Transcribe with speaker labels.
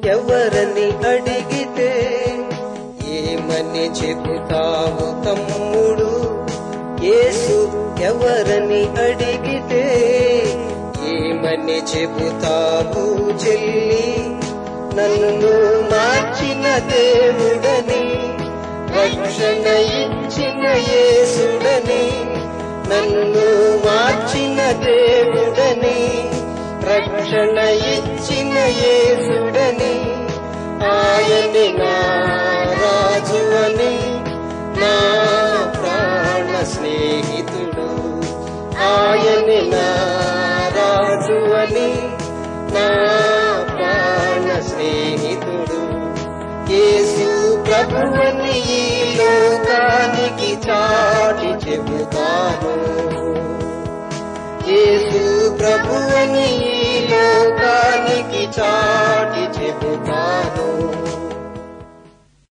Speaker 1: ఎవరని అడిగితే ఏమని చెబుతావు తమ్ముడు యేసు ఎవరని అడిగితే ఏమని చెబుతావు చెల్లి నన్ను మార్చిన దేవుడని రక్షణ ఇచ్చిన యేసుడని నన్ను మార్చిన దేవుడని రక్షణ ఇచ్చిన యేసుడని ఆయని నా రాజు అని నా ప్రాణ స్నేహితుడు ఆయని నా రాజు అని నా ప్రాణ స్నేహితుడు యేసు ప్రభువని ఈ లోకానికి చాటి చెబుతాను యేసు ప్రభువని ఈ లోకానికి చాటి చెబుతాను